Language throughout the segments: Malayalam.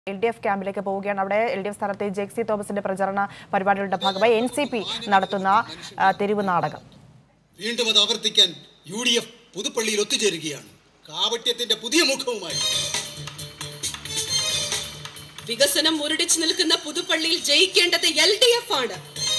എൽ ഡി എഫ് ക്യാമ്പിലേക്ക് പോവുകയാണ് അവിടെ എൽ ഡി എഫ് സ്ഥാനാർത്ഥി ജെക്സി തോമസിന്റെ പ്രചരണ പരിപാടികളുടെ ഭാഗമായി എൻ സി പി നടത്തുന്ന ആ, തെരുവ് നാടകം വീണ്ടും അത് ആവർത്തിക്കാൻ യു ഡി എഫ് പുതുപ്പള്ളിയിൽ ഒത്തുചേരുകയാണ് കാവട്യത്തിന്റെ പുതിയ മുഖവുമായി വികസനം മുരടിച്ചു നിൽക്കുന്ന പുതുപ്പള്ളിയിൽ ജയിക്കേണ്ടത് എൽ ഡി എഫ് ആണ്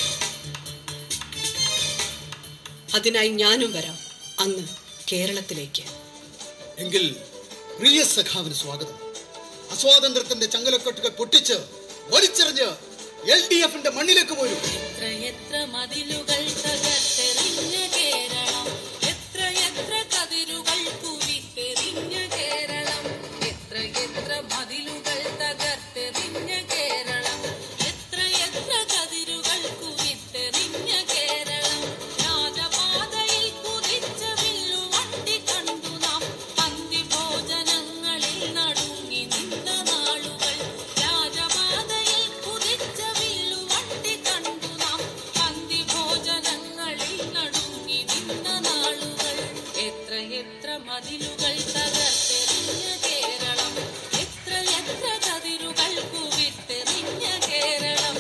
അതിനായി ഞാനും വരാം അങ്ങ് കേരളത്തിലേക്ക് എങ്കിൽ പ്രിയ സഖാവിന് സ്വാഗതം അസ്വാതന്ത്ര്യത്തിന്റെ ചങ്ങലക്കെട്ടുകൾ പൊട്ടിച്ച് വലിച്ചെറിഞ്ഞ് എൽ ഡി എഫിന്റെ മണ്ണിലേക്ക് പോരും എത്രയെത്ര മതിലുകൾ തകർത്തെറിഞ്ഞ കേരളം എത്രയെത്ര കതിരുകൾ കുവിത്തെറിഞ്ഞ കേരളം എത്രയെത്ര മതിലുകൾ തകർത്തെറിഞ്ഞ കേരളം എത്രയെത്ര കതിരുകൾ കുവിത്തെറിഞ്ഞ കേരളം രാജപാതയിൽ കുതിച്ച വില്ലുവണ്ടി കണ്ടു നാം പന്തി ഭോജനങ്ങളിൽ നടുങ്ങി നിന്ന നാളുകൾ രാജപാതയിൽ കുതിച്ച വില്ലുവണ്ടി കണ്ടു നാം പന്തി ഭോജനങ്ങളിൽ നടുങ്ങി നിന്ന നാളുകൾ എത്ര എത്ര മതിലുകൾ തകർത്തെറിഞ്ഞ കേരളം എത്ര എത്ര കതിരുകൾ കുവിത്തെറിഞ്ഞ കേരളം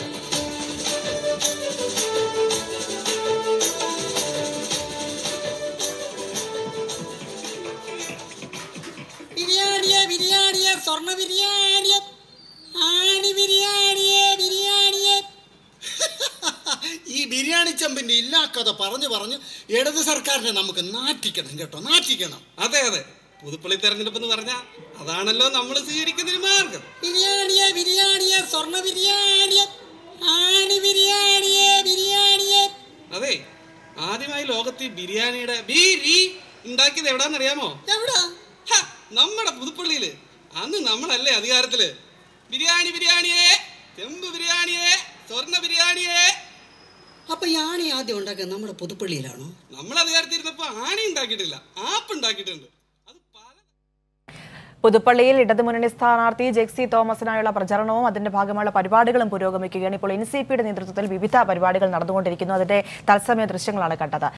ബിരിയാണിയെ ബിരിയാണിയെ സ്വർണ്ണ ബിരിയാണിയെ ആണി ബിരിയാണിയെ ബിരിയാണിയെ ഈ ബിരിയാണി ചെമ്പിന്റെ ഇല്ലാ കഥ പറഞ്ഞു പറഞ്ഞ് ഇടത് സർക്കാരിനെ നമുക്ക് നാറ്റിക്കണം കേട്ടോ നാറ്റിക്കണം അതെ അതെ പുതുപ്പള്ളി തെരഞ്ഞെടുപ്പ് എന്ന് പറഞ്ഞാൽ അതാണല്ലോ നമ്മൾ സ്വീകരിക്കുന്ന ഒരു മാർഗം ബിരിയാണിയെ ബിരിയാണിയെ സ്വർണ്ണ ബിരിയാണിയെ ആണി ബിരിയാണിയെ ബിരിയാണിയെ അതെ ആദ്യമായി ലോകത്ത് ഈ ബിരിയാണിയുടെ ബീരി ഉണ്ടാക്കിയത് എവിടാന്നറിയാമോ എവിടാ ഹ, നമ്മുടെ പുതുപ്പള്ളിയില് അന്ന് നമ്മളല്ലേ അധികാരത്തില് ബിരിയാണി ബിരിയാണിയെ ചെമ്പ് ബിരിയാണിയെ സ്വർണ്ണ ബിരിയാണിയെ അപ്പൊ ഈ ആണി ആദ്യം ഉണ്ടാക്കിയത് നമ്മുടെ പുതുപ്പള്ളിയിലാണോ നമ്മൾ അധികാരത്തിരുന്നപ്പോ ആണി ഉണ്ടാക്കിയിട്ടില്ല ആപ്പ് ഉണ്ടാക്കിയിട്ടുണ്ട് അത് പല പുതുപ്പള്ളിയിൽ ഇടതുമുന്നണി സ്ഥാനാർത്ഥി ജെക്സി തോമസിനായുള്ള പ്രചരണവും അതിന്റെ ഭാഗമായുള്ള പരിപാടികളും പുരോഗമിക്കുകയാണ് ഇപ്പോൾ എൻ സി പിയുടെ നേതൃത്വത്തിൽ വിവിധ പരിപാടികൾ നടന്നുകൊണ്ടിരിക്കുന്നു അതിന്റെ തത്സമയ ദൃശ്യങ്ങളാണ് കണ്ടത്